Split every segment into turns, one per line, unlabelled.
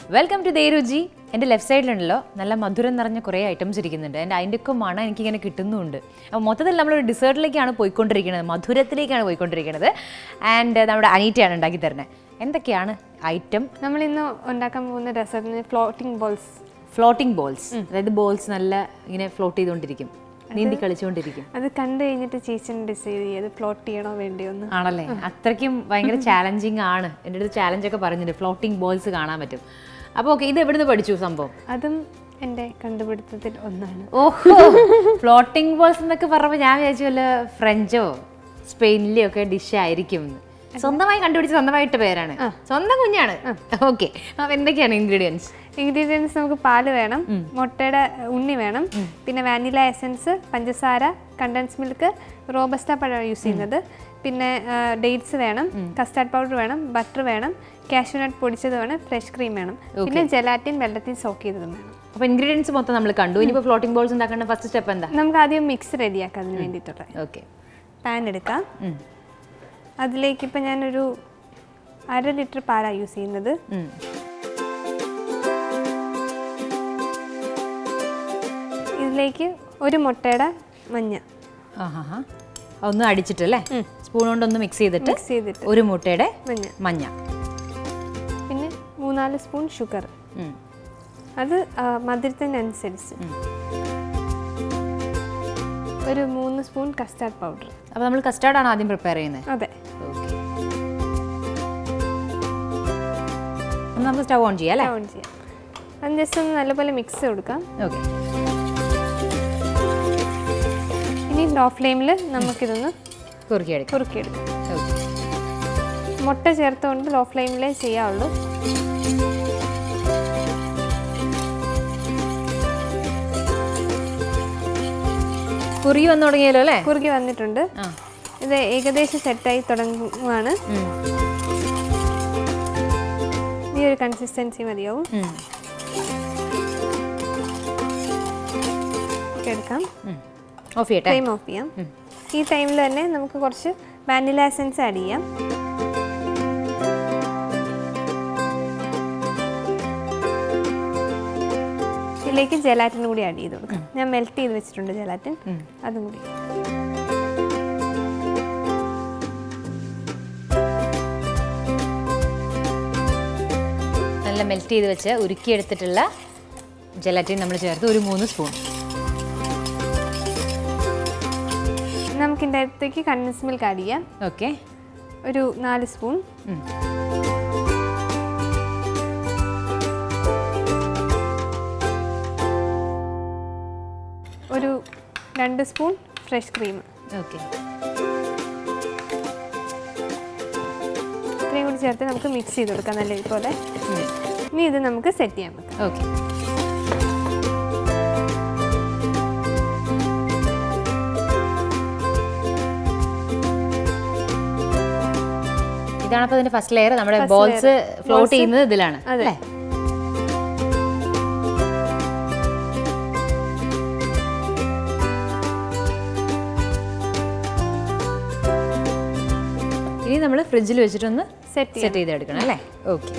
Welcome to ദേരുചി എൻ്റെ left സൈഡിലുണ്ടല്ലോ നല്ല മധുരം നിറഞ്ഞ കുറേ ഐറ്റംസ് ഇരിക്കുന്നുണ്ട് എൻ്റെ അതിൻ്റെയൊക്കെ മണം എനിക്കിങ്ങനെ കിട്ടുന്നുമുണ്ട് അപ്പോൾ മൊത്തത്തിൽ നമ്മളൊരു ഡിസേർട്ടിലേക്കാണ് പോയിക്കൊണ്ടിരിക്കുന്നത് മധുരത്തിലേക്കാണ് പോയിക്കൊണ്ടിരിക്കുന്നത് ആൻഡ് നമ്മുടെ അനീറ്റയാണ് ഉണ്ടാക്കി തരുന്നത് എന്തൊക്കെയാണ് ഐറ്റം
നമ്മൾ ഇന്ന് ഉണ്ടാക്കാൻ പോകുന്ന ഡെസേർട്ടിന് ഫ്ലോട്ടിംഗ് ബോൾസ്
ഫ്ലോട്ടിംഗ് ബോൾസ് അതായത് ബോൾസ് നല്ല ഇങ്ങനെ ഫ്ലോട്ട് ചെയ്തുകൊണ്ടിരിക്കും നീന്തി കളിച്ചുകൊണ്ടിരിക്കും
അത് കണ്ടു കഴിഞ്ഞിട്ട് ചേച്ചിനെ ഡിസൈഡ് ചെയ്യും അത് ഫ്ലോട്ട് ചെയ്യണോ വേണ്ടിയോ എന്ന്
ആണല്ലേ അത്രയ്ക്കും ഭയങ്കര ചാലഞ്ചിങ് ആണ് എൻ്റെ അടുത്ത് ചാലഞ്ച് ഒക്കെ പറഞ്ഞിട്ടുണ്ട് ഫ്ലോട്ടിംഗ് ബോൾസ് കാണാൻ പറ്റും അപ്പോൾ ഓക്കെ ഇത് എവിടുന്ന് പഠിച്ചു സംഭവം
അതും എൻ്റെ കണ്ടുപിടുത്തത്തിൽ ഒന്നാണ്
ഓഹോ ഫ്ലോട്ടിംഗ് ബോൾസ് എന്നൊക്കെ പറഞ്ഞപ്പോൾ ഞാൻ വിചാരിച്ചു വല്ല ഫ്രഞ്ചോ സ്പെയിനിലെയോ ഒക്കെ ഡിഷ് ആയിരിക്കും എന്ന്. സ്വന്തമായി കണ്ടുപിടിച്ച സ്വന്തമായിട്ട് പേരാണ് സ്വന്തം കുഞ്ഞാണ് ഓക്കെ അപ്പൊ എന്തൊക്കെയാണ് ഇൻഗ്രീഡിയൻസ്
ഇൻഗ്രീഡിയൻസ് നമുക്ക് പാല് വേണം മുട്ടയുടെ ഉണ്ണി വേണം പിന്നെ വാനില എസൻസ് പഞ്ചസാര കണ്ടൻസ് മിൽക്ക് റോബസ്റ്റ പഴം യൂസ് ചെയ്യുന്നത് പിന്നെ ഡേറ്റ്സ് വേണം കസ്റ്റാർഡ് പൗഡർ വേണം ബട്ടർ വേണം കാഷ്യൂനട്ട് പൊടിച്ചത് വേണം ഫ്രഷ് ക്രീം വേണം പിന്നെ ജെലാറ്റിൻ വെള്ളത്തിൽ സോക്ക് ചെയ്തതും വേണം
അപ്പൊ ഇൻഗ്രീഡിയൻസ് മൊത്തം നമ്മൾ കണ്ടു ഇനിയിപ്പോൾ ഫ്ലോട്ടിംഗ് ബോൾസ് ഉണ്ടാക്കേണ്ട ഫസ്റ്റ് സ്റ്റെപ്പ് എന്താ
നമുക്ക് ആദ്യം മിക്സ് റെഡിയാക്കാം അതിന് വേണ്ടിയിട്ടുള്ള
ഓക്കെ
പാൻ എടുക്കാം അതിലേക്ക് ഇപ്പം ഞാനൊരു അര ലിറ്റർ പാലാണ് യൂസ് ചെയ്യുന്നത് ഇതിലേക്ക് ഒരു മുട്ടയുടെ മഞ്ഞ
ആഹാ ഒന്ന് അടിച്ചിട്ടല്ലേ സ്പൂൺ കൊണ്ടൊന്ന് മിക്സ് ചെയ്തിട്ട്
മിക്സ് ചെയ്തിട്ട്
ഒരു മുട്ടയുടെ
മഞ്ഞ
മഞ്ഞ
പിന്നെ മൂന്നാല് സ്പൂൺ ഷുഗർ
ഉം.
അത് ആ, മധുരത്തിനനുസരിച്ച് ഒരു മൂന്ന് സ്പൂൺ കസ്റ്റാർഡ് പൗഡർ
അപ്പൊ നമ്മൾ കസ്റ്റാർഡ് ആണ് ആദ്യം പ്രിപ്പയർ ചെയ്യുന്നത്
അതെ
ഓക്കെ നമുക്ക് സ്റ്റവ് ഓൺ ചെയ്യാം അല്ലേ
ഓൺ ചെയ്യാം അത് ജസ്റ്റ് ഒന്ന് നല്ലപോലെ മിക്സ് കൊടുക്കാം
ഓക്കെ
ഇനി ലോ ഫ്ലെയിമിൽ നമുക്കിതൊന്ന്
കുറുക്കിയെടുക്കാം
കുറുക്കിയെടുക്കാം
ഓക്കെ
മുട്ട ചേർത്തുകൊണ്ട് ലോ ഫ്ലെയിമിലേ ചെയ്യാവുള്ളൂ
കുറുകി വന്നു തുടങ്ങിയല്ലോ അല്ലേ
കുറുകി വന്നിട്ടുണ്ട്
ആ
ഇത് ഏകദേശം സെറ്റായി തുടങ്ങുവാണ്
ഉം.
ഈ ഒരു കൺസിസ്റ്റൻസി മതിയാവും
ഉം.
ഒക്കെ എടുക്കാം
ഉം. ഓഫ് ചെയ്യട്ടെ
ഫ്ലെയിം ഓഫ് ചെയ്യാം ഈ ടൈമിൽ തന്നെ നമുക്ക് കുറച്ച് വാനില എസൻസ് ആഡ് ചെയ്യാം ഇതിലേക്ക് ജലാറ്റിൻ കൂടി ആഡ് ചെയ്ത് കൊടുക്കാം ഞാൻ മെൽറ്റ് ചെയ്ത് വെച്ചിട്ടുണ്ട് ജലാറ്റിൻ അതും കൂടി
നല്ല മെൽറ്റ് ചെയ്ത് വെച്ച് ഉരുക്കിയെടുത്തിട്ടുള്ള ജലറ്റിൻ നമ്മൾ ചേർത്ത് ഒരു മൂന്ന് സ്പൂൺ
നമുക്ക് ഇതിൻ്റെ അകത്തേക്ക് കണ്ടൻസ് മിൽക്ക് ആഡ് ചെയ്യാം
ഓക്കെ
ഒരു നാല് സ്പൂൺ ഒരു രണ്ട് സ്പൂൺ ഫ്രഷ് ക്രീം
ഓക്കെ
ഇത്രയും കൂടി ചേർത്ത് നമുക്ക് മിക്സ് ചെയ്ത് കൊടുക്കാം നല്ല പോലെ ഇനി ഇത് നമുക്ക് സെറ്റ് ചെയ്യാൻ പറ്റും
ഓക്കെ ഇതാണ് അപ്പോൾ ഇതിന്റെ ഫസ്റ്റ് ലെയർ നമ്മുടെ
First
balls
layer.
Float
Balls-
ചെയ്യുന്നത് ഇതിലാണ്
അതെ.
അല്ലേ ഇനി നമ്മൾ ഫ്രിഡ്ജിൽ വെച്ചിട്ടൊന്ന്
സെറ്റ് ചെയ്യാം
സെറ്റ് ചെയ്തെടുക്കണം അല്ലേ ഓക്കെ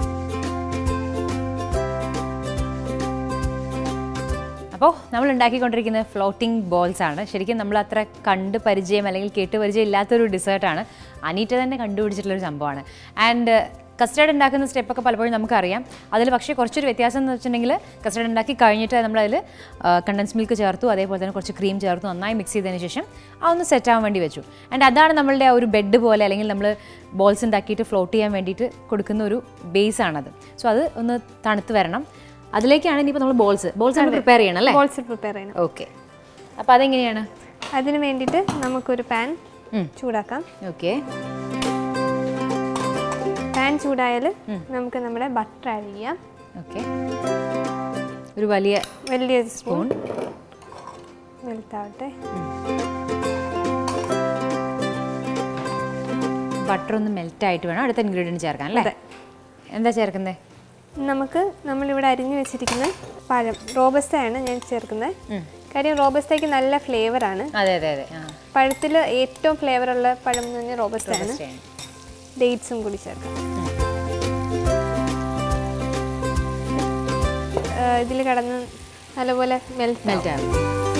അപ്പോൾ നമ്മൾ ഉണ്ടാക്കിക്കൊണ്ടിരിക്കുന്നത് ഫ്ലോട്ടിംഗ് ബോൾസ് ആണ് ശരിക്കും നമ്മൾ അത്ര കണ്ട് പരിചയം അല്ലെങ്കിൽ കേട്ട് പരിചയം ഇല്ലാത്തൊരു ഡിസേർട്ടാണ് അനീറ്റ തന്നെ കണ്ടുപിടിച്ചിട്ടുള്ളൊരു സംഭവമാണ് ആൻഡ് കസ്റ്റേർഡ് ഉണ്ടാക്കുന്ന സ്റ്റെപ്പൊക്കെ പലപ്പോഴും നമുക്കറിയാം അതിൽ പക്ഷേ കുറച്ചൊരു വ്യത്യാസം എന്ന് വെച്ചിട്ടുണ്ടെങ്കിൽ കസ്റ്റേർഡ് ഉണ്ടാക്കി കഴിഞ്ഞിട്ട് നമ്മളതിൽ കണ്ടൻസ് മിൽക്ക് ചേർത്തു അതേപോലെ തന്നെ കുറച്ച് ക്രീം ചേർത്തു നന്നായി മിക്സ് ചെയ്തതിന് ശേഷം അതൊന്ന് സെറ്റ് ആവാൻ വേണ്ടി വെച്ചു ആൻഡ് അതാണ് നമ്മളുടെ ആ ഒരു ബെഡ് പോലെ അല്ലെങ്കിൽ നമ്മൾ ബോൾസ് ഉണ്ടാക്കിയിട്ട് ഫ്ലോട്ട് ചെയ്യാൻ വേണ്ടിയിട്ട് കൊടുക്കുന്ന ഒരു ബേസ് ആണത് സോ അത് ഒന്ന് തണുത്ത് വരണം അതിലേക്കാണ് ഇനിയിപ്പോൾ നമ്മൾ ബോൾസ് ബോൾസ് ആണ് പ്രിപ്പയർ ചെയ്യണം അല്ലേ
ബോൾസ് പ്രിപ്പയർ ചെയ്യണം
ഓക്കെ അപ്പോൾ അതെങ്ങനെയാണ്
അതിന് വേണ്ടിയിട്ട് നമുക്കൊരു പാൻ
ഉം.
ചൂടാക്കാം
ഓക്കെ
പാൻ ചൂടായാൽ നമുക്ക് നമ്മുടെ ബട്ടർ ആഡ് ചെയ്യാം
ഓക്കെ ഒരു വലിയ
വലിയൊരു സ്പൂൺ വെളുത്താവട്ടെ
ബട്ടർ ഒന്ന് മെൽറ്റ് ആയിട്ട് വേണം അടുത്ത ഇൻഗ്രീഡിയൻറ്റ് ചേർക്കാൻ അല്ലേ
അതെ.
എന്താ ചേർക്കുന്നത്
നമുക്ക് നമ്മളിവിടെ അരിഞ്ഞു വെച്ചിരിക്കുന്ന പഴം റോബസ്റ്റയാണ് ഞാൻ ചേർക്കുന്നത് കാര്യം റോബസ്റ്റയ്ക്ക് നല്ല ഫ്ലേവർ ആണ്
അതെ അതെ അതെ ആ
പഴത്തിൽ ഏറ്റവും ഫ്ലേവർ ഉള്ള പഴം എന്ന് പറഞ്ഞാൽ റോബസ്റ്റ ആണ്
ചെയ്യണം.
ഡേറ്റ്സും കൂടി ചേർക്കാം ഇതിൽ കിടന്ന് നല്ലപോലെ മെൽറ്റ്
മെൽറ്റ് ആകും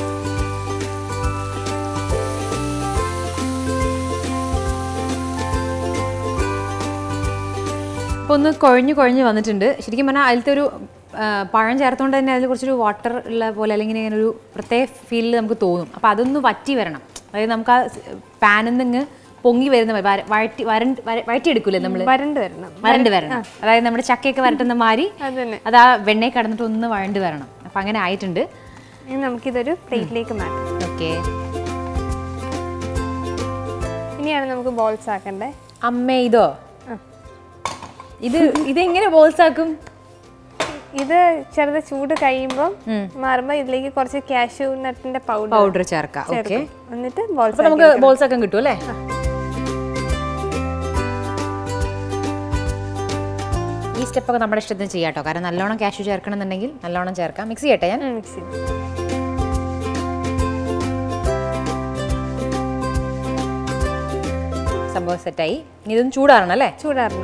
അപ്പോൾ ഒന്ന് കുഴഞ്ഞു കുഴഞ്ഞ് വന്നിട്ടുണ്ട് ശരിക്കും പറഞ്ഞാൽ അതിലത്തെ ഒരു ആ, പഴം ചേർത്തുകൊണ്ട് തന്നെ അതിൽ കുറച്ചൊരു വാട്ടർ ഉള്ള പോലെ അല്ലെങ്കിൽ ഇങ്ങനെ ഒരു പ്രത്യേക ഫീലിൽ നമുക്ക് തോന്നും അപ്പോൾ അതൊന്ന് വറ്റി വരണം അതായത് നമുക്ക് ആ പാനിൽ നിന്ന് പൊങ്ങി വരുന്ന പോലെ വര- വഴറ്റി വരണ്ട് വര- വഴറ്റിയെടുക്കൂലേ നമ്മൾ
വരണ്ട് വരണം
വരണ്ട് വരണം അതായത് നമ്മുടെ ചക്കയൊക്കെ വരട്ടുന്ന മാതിരി
അത് തന്നെ
അത് ആ വെണ്ണയിൽ കടന്നിട്ട് ഒന്ന് വഴണ്ട് വരണം അപ്പം അങ്ങനെ ആയിട്ടുണ്ട്
ഇനി നമുക്കിതൊരു പ്ലേറ്റിലേക്ക് മാറ്റാം
ഓക്കെ
ഇനിയാണ് നമുക്ക് ബോൾസ് ആക്കണ്ടേ
അമ്മേ ഇതോ
ആ.
ഇത് ഇതെങ്ങനെ ബോൾസ് ആക്കും
ഇത് ചെറുത് ചൂട് കഴിയുമ്പോൾ മാറുമ്പോൾ ഇതിലേക്ക് കുറച്ച് കാഷ്യൂ നട്ടിന്റെ പൗഡർ
പൗഡർ ചേർക്കാം ഓക്കെ
എന്നിട്ട് ബോൾസ്
അപ്പൊ നമുക്ക് ബോൾസ് ആക്കാൻ കിട്ടും അല്ലേ ഈ സ്റ്റെപ്പൊക്കെ നമ്മുടെ ഇഷ്ടത്തിന് ചെയ്യാം കേട്ടോ കാരണം നല്ലോണം കാഷ്യൂ ചേർക്കണം എന്നുണ്ടെങ്കിൽ നല്ലോണം ചേർക്കാം മിക്സ് ചെയ്യട്ടെ ഞാൻ
മിക്സ് ചെയ്ത്
സംഭവം സെറ്റായി ഇനി ഇതൊന്ന് ചൂടാറണം അല്ലേ
ചൂടാറണം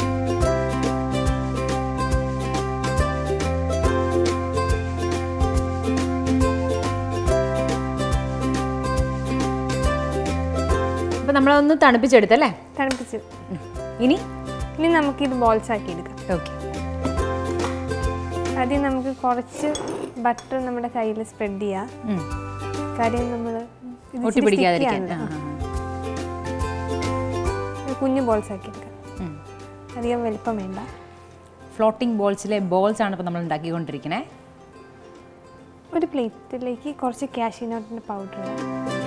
അപ്പൊ നമ്മളതൊന്ന് തണുപ്പിച്ചെടുത്തല്ലേ
തണുപ്പിച്ച്
ഉം. ഇനി
ഇനി നമുക്കിത് ബോൾസ് ആക്കി എടുക്കാം
ഓക്കെ
ആദ്യം നമുക്ക് കുറച്ച് ബട്ടർ നമ്മുടെ കയ്യിൽ സ്പ്രെഡ് ചെയ്യാം കാര്യം നമ്മൾ
ഒട്ടി പിടിക്കാതിരിക്കാൻ ആ, ആ,
കുഞ്ഞു ബോൾസ് ആക്കി എടുക്കാം
ആ. ഉം.
അധികം വലിപ്പം വേണ്ട
ഫ്ലോട്ടിംഗ് ബോൾസിലെ ബോൾസ് ആണ് ഇപ്പോൾ നമ്മൾ ഉണ്ടാക്കിക്കൊണ്ടിരിക്കണേ
ഒരു പ്ലേറ്റിലേക്ക് കുറച്ച് കാഷ്യൂനട്ടിൻ്റെ പൗഡർ ഇടാം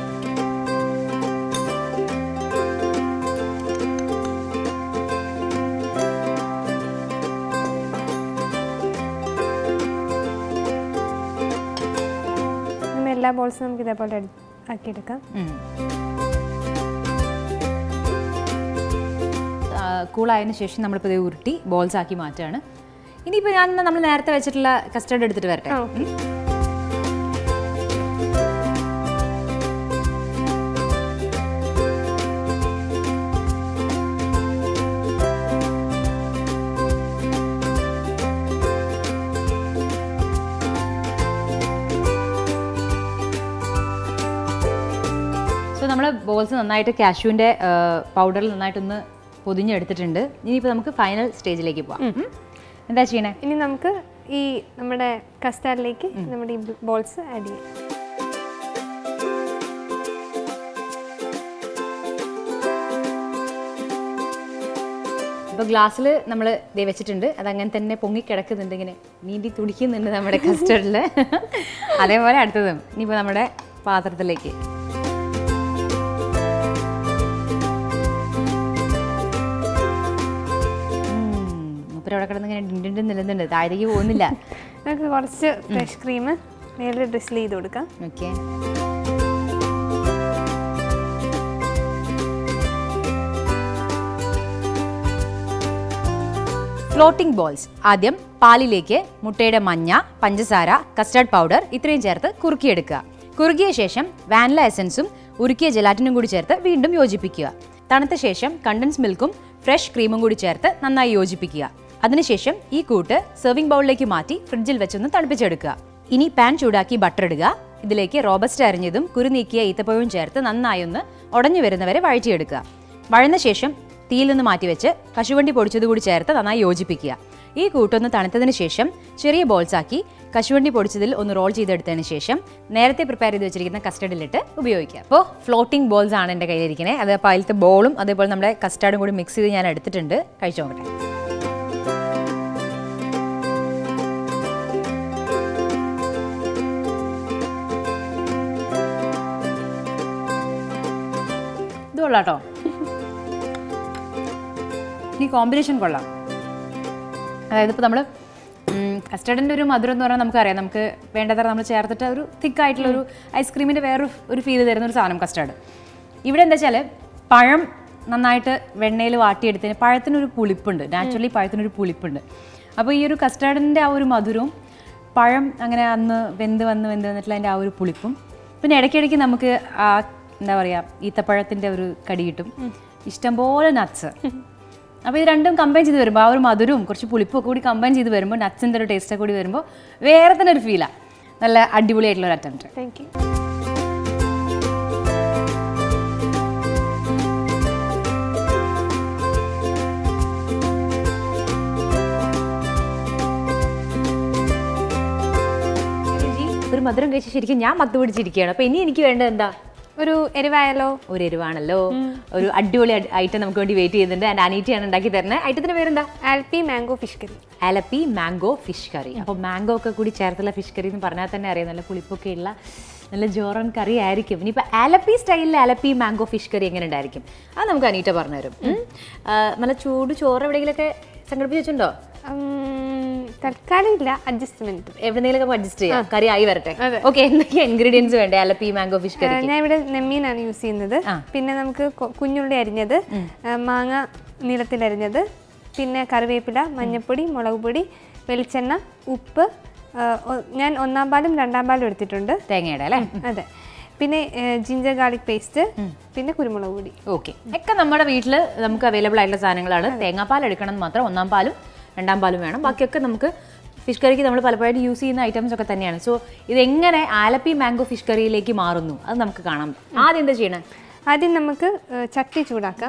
അങ്ങനെ എല്ലാ ബോൾസും നമുക്ക് ഇതേപോലെ എടു- ആക്കിയെടുക്കാം
ഉം. ആ, കൂളായതിനു ശേഷം നമ്മളിപ്പോൾ ഇത് ഉരുട്ടി ബോൾസ് ആക്കി മാറ്റുകയാണ് ഇനിയിപ്പോൾ ഞാൻ നമ്മൾ നേരത്തെ വെച്ചിട്ടുള്ള കസ്റ്റർഡ് എടുത്തിട്ട് വരട്ടെ
ആ ഓക്കെ
സോ നമ്മൾ ബോൾസ് നന്നായിട്ട് കാഷ്യൂവിൻ്റെ പൗഡറിൽ നന്നായിട്ടൊന്ന് പൊതിഞ്ഞെടുത്തിട്ടുണ്ട് ഇനിയിപ്പോൾ നമുക്ക് ഫൈനൽ സ്റ്റേജിലേക്ക് പോവാം ഉം. എന്താ ചെയ്യണേ
ഇനി നമുക്ക് ഈ നമ്മുടെ കസ്റ്റാർഡിലേക്ക് നമ്മുടെ ഈ ബോൾസ് ആഡ് ചെയ്യാം
ഇപ്പോൾ ഗ്ലാസ്സിൽ നമ്മൾ ദേ വെച്ചിട്ടുണ്ട് അത് അങ്ങനെ തന്നെ പൊങ്ങി കിടക്കുന്നുണ്ട് ഇങ്ങനെ നീന്തി തുടിക്കുന്നുണ്ട് നമ്മുടെ കസ്റ്റർഡിൽ അതേപോലെ അടുത്തതും ഇനിയിപ്പോൾ നമ്മുടെ പാത്രത്തിലേക്ക് മൂപ്പര് അവിടെ കിടന്ന് ഇങ്ങനെ ഡിണ്ടിണ്ട് നിൽക്കുന്നുണ്ട് താഴേക്ക് പോകുന്നില്ല
നമുക്ക് കുറച്ച് ഫ്രഷ് ക്രീം മേളിൽ ഡ്രിസിൽ ചെയ്ത് കൊടുക്കാം
ഓക്കെ ഫ്ലോട്ടിംഗ് ബോൾസ് ആദ്യം പാലിലേക്ക് മുട്ടയുടെ മഞ്ഞ പഞ്ചസാര കസ്റ്റർഡ് പൗഡർ ഇത്രയും ചേർത്ത് കുറുക്കിയെടുക്കുക കുറുകിയ ശേഷം വാനില എസൻസും ഉരുക്കിയ ജലാറ്റിനും കൂടി ചേർത്ത് വീണ്ടും യോജിപ്പിക്കുക തണുത്ത ശേഷം കണ്ടൻസ് മിൽക്കും ഫ്രഷ് ക്രീമും കൂടി ചേർത്ത് നന്നായി യോജിപ്പിക്കുക അതിനുശേഷം ഈ കൂട്ട് സെർവിംഗ് ബൗളിലേക്ക് മാറ്റി ഫ്രിഡ്ജിൽ വെച്ചൊന്ന് തണുപ്പിച്ചെടുക്കുക ഇനി പാൻ ചൂടാക്കി ബട്ടർ ഇടുക ഇതിലേക്ക് റോബസ്റ്റ് അരിഞ്ഞതും കുരു നീക്കിയ ഈത്തപ്പഴവും ചേർത്ത് നന്നായി ഒന്ന് ഉടഞ്ഞു വരുന്നവരെ വഴറ്റിയെടുക്കുക വഴന്ന ശേഷം തീയിൽ നിന്ന് മാറ്റിവെച്ച് കശുവണ്ടി പൊടിച്ചത് കൂടി ചേർത്ത് നന്നായി യോജിപ്പിക്കുക ഈ കൂട്ടൊന്ന് തണുത്തതിന് ശേഷം ചെറിയ ബോൾസ് ആക്കി കശുവണ്ടി പൊടിച്ചതിൽ ഒന്ന് റോൾ ചെയ്തെടുത്തതിന് ശേഷം നേരത്തെ പ്രിപ്പയർ ചെയ്ത് വെച്ചിരിക്കുന്ന കസ്റ്റർഡിലിട്ട് ഉപയോഗിക്കുക അപ്പോൾ ഫ്ലോട്ടിംഗ് ബോൾസ് ആണ് എൻ്റെ കയ്യിലിരിക്കുന്നത് അത് അപ്പോൾ അതിലത്തെ ബോളും അതേപോലെ നമ്മുടെ കസ്റ്റാർഡും കൂടി മിക്സ് ചെയ്ത് ഞാൻ എടുത്തിട്ടുണ്ട് കഴിച്ചു നോക്കട്ടെ ഇത് കൊള്ളാട്ടോ ഈ കോമ്പിനേഷൻ കൊള്ളാം അതായത് ഇപ്പോൾ നമ്മൾ കസ്റ്റർഡിൻ്റെ ഒരു മധുരം എന്ന് പറഞ്ഞാൽ നമുക്കറിയാം നമുക്ക് വേണ്ടത്ര നമ്മൾ ചേർത്തിട്ട് ഒരു തിക്കായിട്ടുള്ള ഒരു ഐസ്ക്രീമിൻ്റെ വേറൊരു ഒരു ഫീൽ തരുന്ന ഒരു സാധനം കസ്റ്റർഡ് ഇവിടെ എന്താ വെച്ചാൽ പഴം നന്നായിട്ട് വെണ്ണയിൽ വാട്ടിയെടുത്തതിന് പഴത്തിനൊരു പുളിപ്പുണ്ട് നാച്ചുറലി പഴത്തിനൊരു പുളിപ്പുണ്ട് അപ്പോൾ ഈ ഒരു കസ്റ്റർഡിൻ്റെ ആ ഒരു മധുരവും പഴം അങ്ങനെ അന്ന് വെന്ത് വന്ന് വെന്ത് വന്നിട്ടുള്ള അതിൻ്റെ ആ ഒരു പുളിപ്പും പിന്നെ ഇടയ്ക്കിടയ്ക്ക് നമുക്ക് ആ എന്താ പറയുക ഈത്തപ്പഴത്തിൻ്റെ ഒരു കടി കിട്ടും ഇഷ്ടംപോലെ നട്ട്സ് അപ്പോൾ ഇത് രണ്ടും കമ്പൈൻ ചെയ്ത് വരുമ്പോൾ ആ ഒരു മധുരവും കുറച്ച് പുളിപ്പും ഒക്കെ കൂടി കമ്പൈൻ ചെയ്ത് വരുമ്പോൾ നട്ട്സിൻ്റെ ഒരു ടേസ്റ്റ് കൂടി വരുമ്പോൾ വേറെ തന്നെ ഒരു ഫീലാണ് നല്ല അടിപൊളിയായിട്ടുള്ള ഒരു അറ്റംപ്റ്റ്
താങ്ക് യു
ഒരു മധുരം കഴിച്ച് ശരിക്കും ഞാൻ മത്ത് പിടിച്ചിരിക്കുകയാണ് അപ്പോൾ ഇനി എനിക്ക് വേണ്ടത് എന്താ
ഒരു എരിവായാലോ
ഒരു എരിവാണല്ലോ ഒരു അടിപൊളി ഐറ്റം നമുക്ക് വേണ്ടി വെയിറ്റ് ചെയ്യുന്നുണ്ട് ആൻഡ് അനീറ്റിയാണ് ഉണ്ടാക്കി തരുന്നത് ഐറ്റത്തിന്റെ പേരെന്താ
Alleppey mango fish curry
Alleppey mango fish curry അപ്പോൾ മാംഗോ ഒക്കെ കൂടി ചേർത്തുള്ള ഫിഷ് കറി എന്ന് പറഞ്ഞാൽ തന്നെ അറിയാം നല്ല പുളിപ്പൊക്കെ ഉള്ള നല്ല ജോറൻ കറി ആയിരിക്കും ഇനിയിപ്പോൾ ആലപ്പി സ്റ്റൈലിൽ ആലപ്പി മാംഗോ ഫിഷ് കറി എങ്ങനെ ഉണ്ടായിരിക്കും അത് നമുക്ക് അനീറ്റ പറഞ്ഞുതരും ഉം. ആ, നല്ല ചൂട് ചോറ് എവിടെയെങ്കിലൊക്കെ സംഘടിപ്പിച്ച് വെച്ചിട്ടുണ്ടോ
ഉം, തൽക്കാലം ഇല്ല അഡ്ജസ്റ്റ്മെന്റ്
എവിടെയെങ്കിലൊക്കെ അഡ്ജസ്റ്റ് ചെയ്യാം കറി ആയി വരട്ടെ ഓക്കെ എന്തൊക്കെ ഇൻഗ്രീഡിയൻസ് വേണ്ടേ ആലപ്പി മാംഗോ ഫിഷ് കറി
ഞാൻ ഇവിടെ നെമ്മീനാണ് യൂസ് ചെയ്യുന്നത് പിന്നെ നമുക്ക് കൊ- കുഞ്ഞുള്ളി അരിഞ്ഞത് ആ, മാങ്ങ നീളത്തിൽ അരിഞ്ഞത് പിന്നെ കറിവേപ്പില മഞ്ഞൾപ്പൊടി മുളക് പൊടി വെളിച്ചെണ്ണ ഉപ്പ് ആ, ഒ- ഞാൻ ഒന്നാം പാലും രണ്ടാം പാലും എടുത്തിട്ടുണ്ട്
തേങ്ങയുടെ അല്ലേ
അതെ പിന്നെ ജിഞ്ചർ ഗാർലിക് പേസ്റ്റ് പിന്നെ കുരുമുളക് പൊടി
ഓക്കെ ഒക്കെ നമ്മുടെ വീട്ടിൽ നമുക്ക് അവൈലബിൾ ആയിട്ടുള്ള സാധനങ്ങളാണ് തേങ്ങാപ്പാൽ എടുക്കണം എന്ന് മാത്രം ഒന്നാം പാലും രണ്ടാം പാലും വേണം ബാക്കിയൊക്കെ നമുക്ക് ഫിഷ് കറിക്ക് നമ്മൾ പലപ്പോഴും യൂസ് ചെയ്യുന്ന ഐറ്റംസ് ഒക്കെ തന്നെയാണ് സോ ഇതെങ്ങനെ ആലപ്പി മാംഗോ ഫിഷ് കറിയിലേക്ക് മാറുന്നു അത് നമുക്ക് കാണാം ആദ്യം എന്താ ചെയ്യണേ
ആദ്യം നമുക്ക് ആ, ചട്ടി ചൂടാക്കാം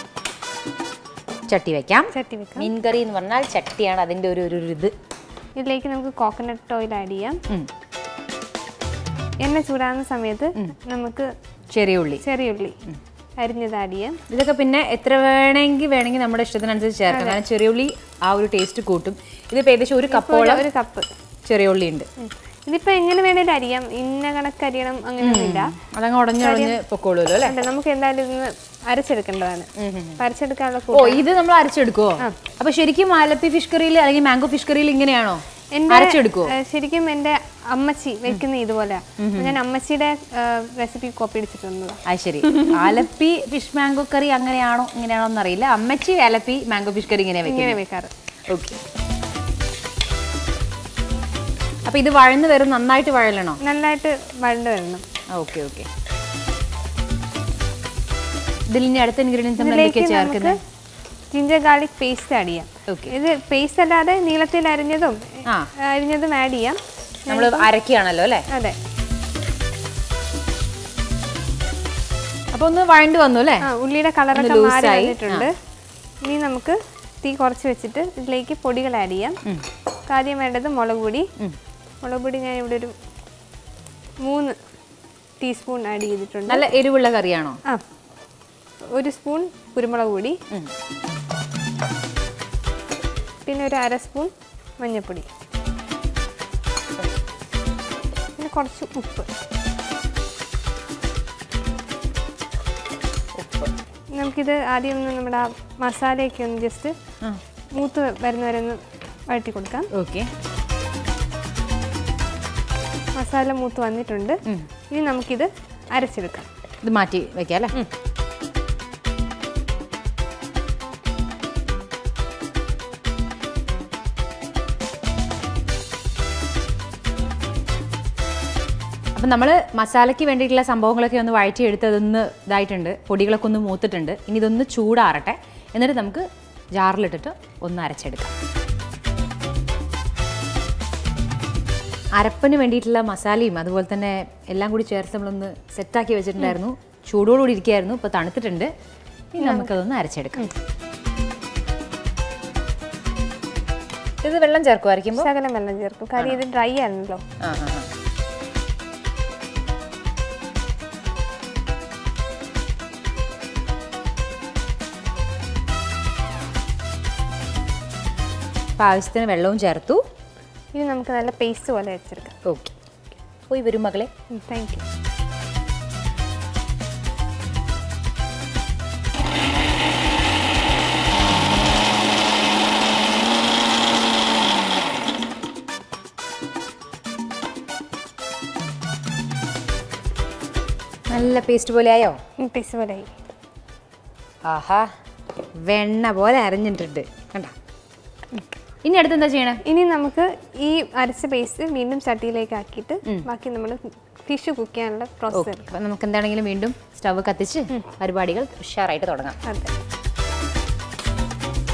ചട്ടി വെക്കാം
ചട്ടി വെക്കാം
മീൻ കറി എന്ന് പറഞ്ഞാൽ ചട്ടിയാണ് അതിൻ്റെ ഒരു ഒരു ഒരു ഇത്
ഇതിലേക്ക് നമുക്ക് കോക്കനട്ട് ഓയിൽ ആഡ് ചെയ്യാം
ഉം.
എണ്ണ ചൂടാകുന്ന സമയത്ത് നമുക്ക്
ചെറിയ ഉള്ളി
ചെറിയ ഉള്ളി അരിഞ്ഞത് ആഡ് ചെയ്യാം
ഇതൊക്കെ പിന്നെ എത്ര വേണമെങ്കിൽ വേണമെങ്കിൽ നമ്മുടെ ഇഷ്ടത്തിനനുസരിച്ച് ചേർക്കാം കാരണം ചെറിയ ഉള്ളി ആ ഒരു ടേസ്റ്റ് കൂട്ടും ഇതിപ്പോൾ ഏകദേശം ഒരു കപ്പോളം
ഒരു കപ്പ്
ചെറിയ ഉള്ളി ഉണ്ട്
ഇതിപ്പോ എങ്ങനെ വേണേലും അരിയാം ഇന്ന കണക്ക് അരിയണം അങ്ങനെയൊന്നുമില്ല
അതങ്ങ് ഉടഞ്ഞുടഞ്ഞ് പൊക്കോളൂല്ലോ അല്ലേ
അല്ല നമുക്ക് എന്തായാലും ഇന്ന് അരച്ചെടുക്കേണ്ടതാണ് അപ്പൊ അരച്ചെടുക്കാനുള്ള
ഓ ഇത് നമ്മൾ അരച്ചെടുക്കുവോ അപ്പൊ ശരിക്കും ആലപ്പി ഫിഷ് കറിയിൽ അല്ലെങ്കിൽ മാംഗോ ഫിഷ് കറിയിൽ ഇങ്ങനെയാണോ
എന്റെ
അരച്ചെടുക്കുവോ
ഏഹ്, ശരിക്കും എന്റെ അമ്മച്ചി വെക്കുന്ന ഇതുപോലെ ഞാൻ അമ്മച്ചിയുടെ റെസിപ്പി കോപ്പി അടിച്ചിട്ടുണ്ട്
ആ ശരി ആലപ്പി ഫിഷ് മാംഗോ കറി അങ്ങനെയാണോ ഇങ്ങനെയാണോ എന്നറിയില്ല അമ്മച്ചി ആലപ്പി മാംഗോ ഫിഷ് കറി ഇങ്ങനെ
ഇങ്ങനെ
വെക്കുന്നത്
വെക്കാറ്
ഓക്കെ അപ്പൊ ഇത് വഴന്ന് വരും നന്നായിട്ട് വഴലണോ
നന്നായിട്ട് വഴണ്ട് വരണം
ഓക്കെ ഓക്കെ ഇതിൽ ഇനി അടുത്ത ഇൻഗ്രീഡിയൻസ് നമ്മൾ
ഇതിലേക്ക്
എന്തൊക്കെയാ
നമുക്ക്
ചേർക്കുന്നത്
ജിഞ്ചർ ഗാർലിക് പേസ്റ്റ് ആഡ് ചെയ്യാം
ഓക്കെ
ഇത് പേസ്റ്റ് അല്ലാതെ നീളത്തിൽ അരിഞ്ഞതും
ആ
അരിഞ്ഞതും ആഡ് ചെയ്യാം
നമ്മൾ അരക്കുകയാണല്ലോ അല്ലേ
അതെ
അപ്പൊ ഒന്ന് വഴണ്ട് വന്നു അല്ലേ
ആ ഉള്ളിയുടെ കളറൊക്കെ
ഒന്ന്
മാറി
ലൂസായി.
വന്നിട്ടുണ്ട് ഇനി നമുക്ക് തീ കുറച്ച് വെച്ചിട്ട് ഇതിലേക്ക് പൊടികൾ ആഡ് ചെയ്യാം ആദ്യം വേണ്ടത് മുളക് പൊടി മുളക് പൊടി ഞാൻ ഇവിടെ ഒരു മൂന്ന് ടീസ്പൂൺ ആഡ് ചെയ്തിട്ടുണ്ട്
നല്ല എരിവുള്ള കറിയാണോ
ആ ഒരു സ്പൂൺ കുരുമുളക് പൊടി
ഉം.
പിന്നെ ഒരു അര സ്പൂൺ മഞ്ഞൾപ്പൊടി പിന്നെ കുറച്ച് ഉപ്പ് നമുക്കിത് ആദ്യം ഒന്ന് നമ്മുടെ ആ മസാലയൊക്കെ ഒന്ന് ജസ്റ്റ്
ആ
മൂത്ത് വരുന്നവരെ ഒന്ന് വഴറ്റി കൊടുക്കാം
ഓക്കെ
മസാല മൂത്ത് വന്നിട്ടുണ്ട് ഇനി നമുക്കിത് അരച്ചെടുക്കാം
ഇത് മാറ്റി വെക്കാം അല്ലേ അപ്പം നമ്മൾ മസാലയ്ക്ക് വേണ്ടിയിട്ടുള്ള സംഭവങ്ങളൊക്കെ ഒന്ന് വഴറ്റിയെടുത്ത് അതൊന്ന് ഇതായിട്ടുണ്ട് പൊടികളൊക്കെ ഒന്ന് മൂത്തിട്ടുണ്ട് ഇനി ഇതൊന്ന് ചൂടാറട്ടെ എന്നിട്ട് നമുക്ക് ജാറിലിട്ടിട്ട് ഒന്ന് അരച്ചെടുക്കാം അരപ്പന് വേണ്ടിയിട്ടുള്ള മസാലയും അതുപോലെ തന്നെ എല്ലാം കൂടി ചേർത്ത് നമ്മളൊന്ന് സെറ്റാക്കി വെച്ചിട്ടുണ്ടായിരുന്നു ചൂടോടുകൂടി ഇരിക്കുകയായിരുന്നു ഇപ്പോൾ തണുത്തിട്ടുണ്ട് ഇനി നമുക്കതൊന്ന് അരച്ചെടുക്കാം ഇത് വെള്ളം ചേർക്കുമായിരിക്കുമ്പോൾ
ശകലം വെള്ളം ചേർക്കും കാര്യം ഇത് ഡ്രൈ ആണല്ലോ
ആ ആ ആ. അപ്പോൾ ആവശ്യത്തിന് വെള്ളവും ചേർത്തു
ഇനി നമുക്ക് നല്ല പേസ്റ്റ് പോലെ അരച്ചെടുക്കാം
ഓക്കെ പോയി വരും മകളെ
താങ്ക് യു
നല്ല പേസ്റ്റ് പോലെ ആയോ
പേസ്റ്റ് പോലെ ആയി
ആഹാ വെണ്ണ പോലെ അരഞ്ഞിട്ടുണ്ട് കണ്ട ഇനി അടുത്ത് എന്താ ചെയ്യണേ
ഇനി നമുക്ക് ഈ അരച്ച പേസ്റ്റ് വീണ്ടും ചട്ടിയിലേക്ക് ആക്കിയിട്ട് ബാക്കി നമ്മൾ ഫിഷ് കുക്ക് ചെയ്യാനുള്ള പ്രോസസ്സ്
ഓക്കെ അപ്പം നമുക്ക് എന്താണെങ്കിലും വീണ്ടും സ്റ്റവ് കത്തിച്ച് പരിപാടികൾ ഉഷാറായിട്ട് തുടങ്ങാം
അതെ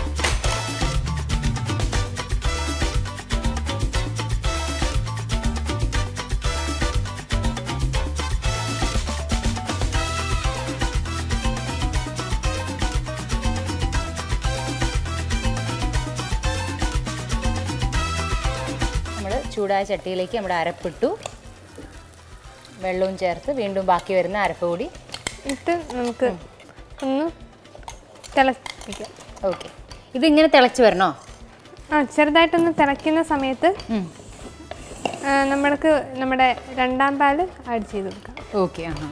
ചൂടായ ചട്ടിയിലേക്ക് നമ്മുടെ അരപ്പിട്ടു വെള്ളവും ചേർത്ത് വീണ്ടും ബാക്കി വരുന്ന അരപ്പ് കൂടി
ഇട്ട് നമുക്ക് ഒന്ന് തിളപ്പിക്കാം
ഓക്കെ ഇതിങ്ങനെ തിളച്ച് വരണോ
ആ ചെറുതായിട്ടൊന്ന് തിളയ്ക്കുന്ന സമയത്ത്
ഉം.
ആ, നമ്മൾക്ക് നമ്മുടെ രണ്ടാം പാല് ആഡ് ചെയ്ത് കൊടുക്കാം
ഓക്കെ ആഹാ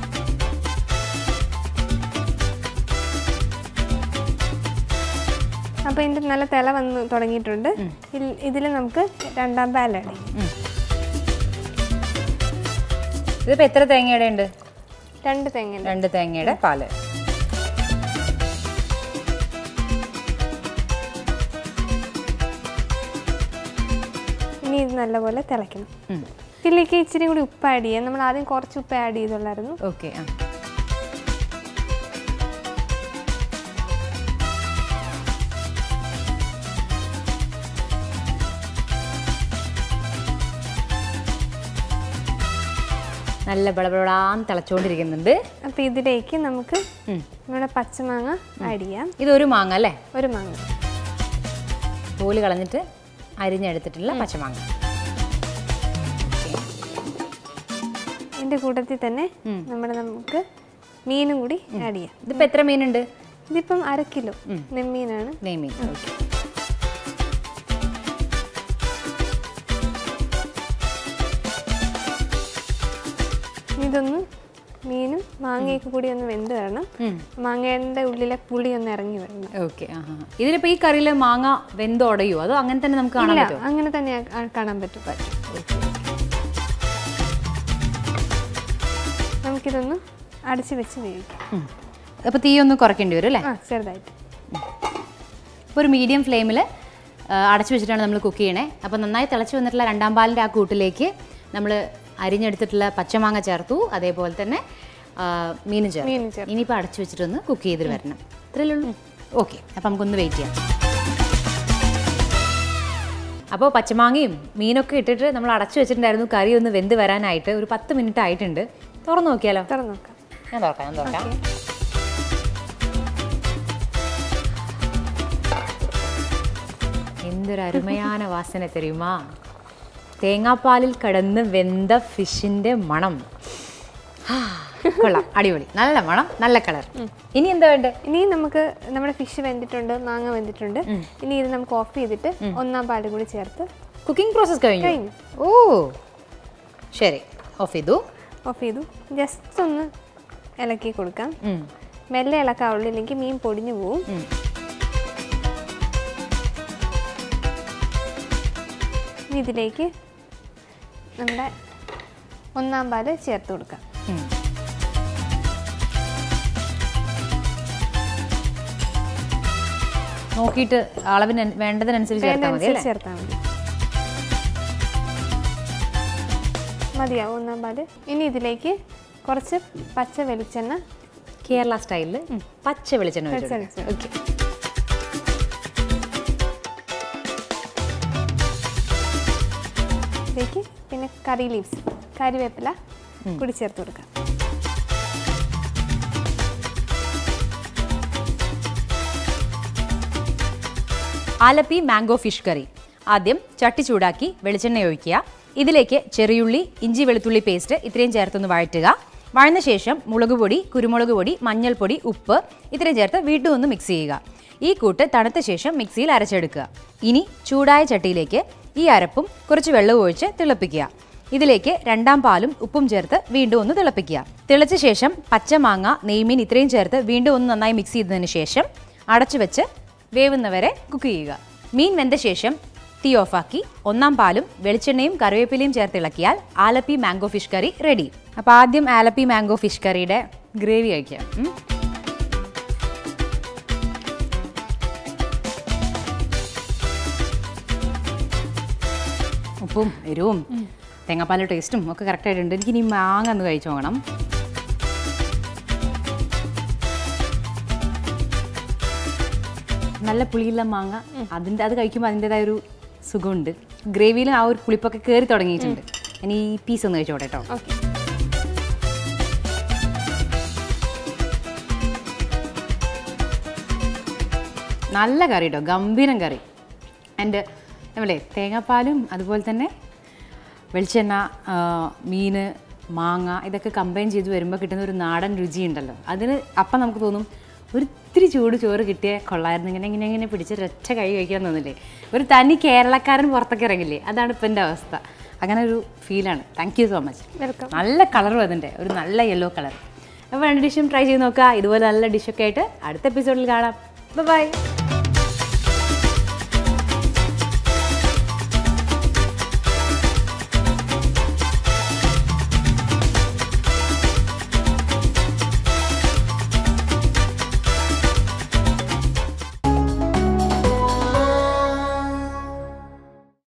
അപ്പോൾ ഇതിൻ്റെ നല്ല തിള വന്ന് തുടങ്ങിയിട്ടുണ്ട് ഇതിൽ നമുക്ക് രണ്ടാം പാൽ ആഡ് ചെയ്യാം
ഉം. ഇതിപ്പോൾ എത്ര തേങ്ങയുടെ ഉണ്ട്
രണ്ട് തേങ്ങ
രണ്ട് തേങ്ങയുടെ പാല്
ഇനി ഇത് നല്ലപോലെ തിളയ്ക്കണം
ഉം.
ഇതിലേക്ക് ഇച്ചിരി കൂടി ഉപ്പ് ആഡ് ചെയ്യാം നമ്മൾ ആദ്യം കുറച്ച് ഉപ്പ് ആഡ് ചെയ്തുള്ളായിരുന്നു
ഓക്കെ ആ നല്ല ബളബളാന്ന് തിളച്ചുകൊണ്ടിരിക്കുന്നുണ്ട്
അപ്പോൾ ഇതിലേക്ക് നമുക്ക്
ഉം.
നമ്മുടെ പച്ചമാങ്ങ ആഡ് ചെയ്യാം
ഇതൊരു മാങ്ങ അല്ലേ
ഒരു മാങ്ങ
തോല് കളഞ്ഞിട്ട് അരിഞ്ഞെടുത്തിട്ടുള്ള പച്ചമാങ്ങ
ഇതിൻ്റെ കൂട്ടത്തിൽ തന്നെ നമ്മുടെ നമുക്ക് മീനും കൂടി ആഡ് ചെയ്യാം
ഇതിപ്പോൾ എത്ര മീനുണ്ട്
ഇതിപ്പം അര കിലോ നെമ്മീനാണ്
നെയ്മീൻ ഓക്കെ
ഇതൊന്ന് മീനും മാങ്ങയൊക്കെ കൂടി ഒന്ന് വെന്ത് വരണം മാങ്ങയുടെ ഉള്ളിലെ പുളി ഒന്ന് ഇറങ്ങി വരണം
ഓക്കെ ആ ഇതിലിപ്പോൾ ഈ കറിയിൽ മാങ്ങ വെന്തുടയോ അതോ അങ്ങനെ തന്നെ നമുക്ക് കാണാൻ
ഇല്ല
പറ്റുമോ
അങ്ങനെ തന്നെ ആ- കാണാൻ പറ്റും നമുക്കിതൊന്ന് അടച്ച് വെച്ച് വേവിക്കാം
അപ്പോൾ തീ ഒന്ന് കുറയ്ക്കേണ്ടി വരും അല്ലേ
ആ ചെറുതായിട്ട്
ഇപ്പോൾ ഒരു മീഡിയം ഫ്ലെയിമിൽ അടച്ചു വെച്ചിട്ടാണ് നമ്മൾ കുക്ക് ചെയ്യണേ അപ്പോൾ നന്നായി തിളച്ച് വന്നിട്ടുള്ള രണ്ടാം പാലിൻ്റെ ആ കൂട്ടിലേക്ക് നമ്മൾ അരിഞ്ഞെടുത്തിട്ടുള്ള പച്ചമാങ്ങ ചേർത്തു അതേപോലെ തന്നെ ആ, മീനും ചേർത്തു
മീനും ചേർത്തു.
ഇനിയിപ്പോൾ അടച്ചു വെച്ചിട്ടൊന്ന് കുക്ക് ചെയ്തിട്ട് വരണം ഇത്രയല്ലേ ഉള്ളൂ ഓക്കെ അപ്പോൾ നമുക്കൊന്ന് വെയിറ്റ് ചെയ്യാം അപ്പോൾ പച്ചമാങ്ങയും മീനൊക്കെ ഇട്ടിട്ട് നമ്മൾ അടച്ചു വെച്ചിട്ടുണ്ടായിരുന്നു കറി ഒന്ന് വെന്ത് വരാനായിട്ട് ഒരു പത്ത് മിനിറ്റ് ആയിട്ടുണ്ട് തുറന്നു നോക്കിയാലോ
തുറന്ന് നോക്കാം
ഞാൻ തുറക്കാം ഞാൻ തുറക്കാം എന്തൊരു അരുമயான വാസന தெரியுமா തേങ്ങാപ്പാലിൽ കടന്ന് വെന്ത ഫിഷിന്റെ മണം ഹാ, കൊള്ളാം അടിപൊളി നല്ല മണം നല്ല കളർ ഇനി എന്താ വേണ്ടേ
ഇനി നമുക്ക് നമ്മുടെ ഫിഷ് വെന്തിട്ടുണ്ട് മാങ്ങ വെന്തിട്ടുണ്ട് ഇനി ഇത് നമുക്ക് ഓഫ് ചെയ്തിട്ട് ഒന്നാം പാല് കൂടി ചേർത്ത്
കുക്കിംഗ് പ്രോസസ് കഴിഞ്ഞു
കഴിഞ്ഞു.
ഓ ശരി ഓഫ് ചെയ്തു
ഓഫ് ചെയ്തു ജസ്റ്റ് ഒന്ന് ഇളക്കി കൊടുക്കാം
ഉം.
മെല്ലെ ഇളക്കാവുള്ളൂ ഇല്ലെങ്കിൽ മീൻ പൊടിഞ്ഞു പോവും
ഉം.
ഇനി ഇതിലേക്ക് നമ്മുടെ ഒന്നാം പാല് ചേർത്ത് കൊടുക്കാം
ഉം. നോക്കിയിട്ട് അളവിന് വേണ്ടതിനനുസരിച്ച് ചേർത്താൽ മതി അല്ലേ
അതിനനുസരിച്ച് ചേർത്താൽ മതി മതിയാവും ഒന്നാം പാല് ഇനി ഇതിലേക്ക് കുറച്ച് പച്ച വെളിച്ചെണ്ണ
കേരള സ്റ്റൈലിൽ പച്ച വെളിച്ചെണ്ണ
പച്ച
വെച്ചു
വെളിച്ചെണ്ണ.
ഓക്കെ
ഇതിലേക്ക് പിന്നെ കറി ലീവ്സ് കറിവേപ്പില കൂടി ചേർത്ത് കൊടുക്കാം
ആലപ്പി മാംഗോ ഫിഷ് കറി ആദ്യം ചട്ടി ചൂടാക്കി വെളിച്ചെണ്ണ ഒഴിക്കുക ഇതിലേക്ക് ചെറിയുള്ളി ഇഞ്ചി വെളുത്തുള്ളി പേസ്റ്റ് ഇത്രയും ചേർത്തൊന്ന് വഴറ്റുക വഴന്ന ശേഷം മുളക് പൊടി കുരുമുളക് പൊടി മഞ്ഞൾപ്പൊടി ഉപ്പ് ഇത്രയും ചേർത്ത് വീണ്ടും ഒന്ന് മിക്സ് ചെയ്യുക ഈ കൂട്ട് തണുത്ത ശേഷം മിക്സിയിൽ അരച്ചെടുക്കുക ഇനി ചൂടായ ചട്ടിയിലേക്ക് ഈ അരപ്പും കുറച്ച് വെള്ളവും ഒഴിച്ച് തിളപ്പിക്കുക ഇതിലേക്ക് രണ്ടാം പാലും ഉപ്പും ചേർത്ത് വീണ്ടും ഒന്ന് തിളപ്പിക്കുക തിളച്ച ശേഷം പച്ചമാങ്ങ നെയ്മീൻ ഇത്രയും ചേർത്ത് വീണ്ടും ഒന്ന് നന്നായി മിക്സ് ചെയ്തതിന് ശേഷം അടച്ചു വെച്ച് വേവുന്നവരെ കുക്ക് ചെയ്യുക മീൻ വെന്ത ശേഷം തീ ഓഫാക്കി ഒന്നാം പാലും വെളിച്ചെണ്ണയും കറിവേപ്പിലയും ചേർത്ത് ഇളക്കിയാൽ Alleppey mango fish curry ready അപ്പോൾ ആദ്യം ആലപ്പി മാംഗോ ഫിഷ് കറിയുടെ ഗ്രേവി കഴിക്കാം ഉം. ഉപ്പും എരിവും തേങ്ങാപ്പാലിൻ്റെ ടേസ്റ്റും ഒക്കെ കറക്റ്റായിട്ടുണ്ട് എനിക്ക് ഇനി മാങ്ങ ഒന്ന് കഴിച്ചു നോക്കണം നല്ല പുളിയുള്ള മാങ്ങ അതിൻ്റെ അത് കഴിക്കുമ്പോൾ അതിൻ്റെതായ ഒരു സുഖമുണ്ട് ഗ്രേവിയിലും ആ ഒരു പുളിപ്പൊക്കെ കയറി തുടങ്ങിയിട്ടുണ്ട് ഇനി ഈ പീസ് ഒന്ന് കഴിച്ചോട്ടെ കേട്ടോ
ഓക്കെ
നല്ല കറി കേട്ടോ ഗംഭീരം കറി ആൻഡ് നമ്മളെ തേങ്ങാപ്പാലും അതുപോലെ തന്നെ വെളിച്ചെണ്ണ ആ, മീൻ മാങ്ങ ഇതൊക്കെ കമ്പൈൻ ചെയ്ത് വരുമ്പോൾ കിട്ടുന്ന ഒരു നാടൻ രുചിയുണ്ടല്ലോ അതിന് അപ്പം നമുക്ക് തോന്നും ഒരു ഇത്തിരി ചൂട് ചോറ് കിട്ടിയ കൊള്ളായിരുന്നു ഇങ്ങനെ ഇങ്ങനെ ഇങ്ങനെ പിടിച്ച് ഒരൊറ്റ കൈ കഴിക്കാൻ തോന്നില്ലേ ഒരു തനി കേരളക്കാരൻ പുറത്തൊക്കെ ഇറങ്ങില്ലേ അതാണ് ഇപ്പം എൻ്റെ അവസ്ഥ അങ്ങനെ ഒരു ഫീലാണ് thank you so much
welcome
നല്ല കളറും അതിൻ്റെ ഒരു നല്ല യെല്ലോ കളർ അപ്പോൾ രണ്ട് ഡിഷും ട്രൈ ചെയ്ത് നോക്കുക ഇതുപോലെ നല്ല ഡിഷൊക്കെ ആയിട്ട് അടുത്ത എപ്പിസോഡിൽ കാണാം ബൈ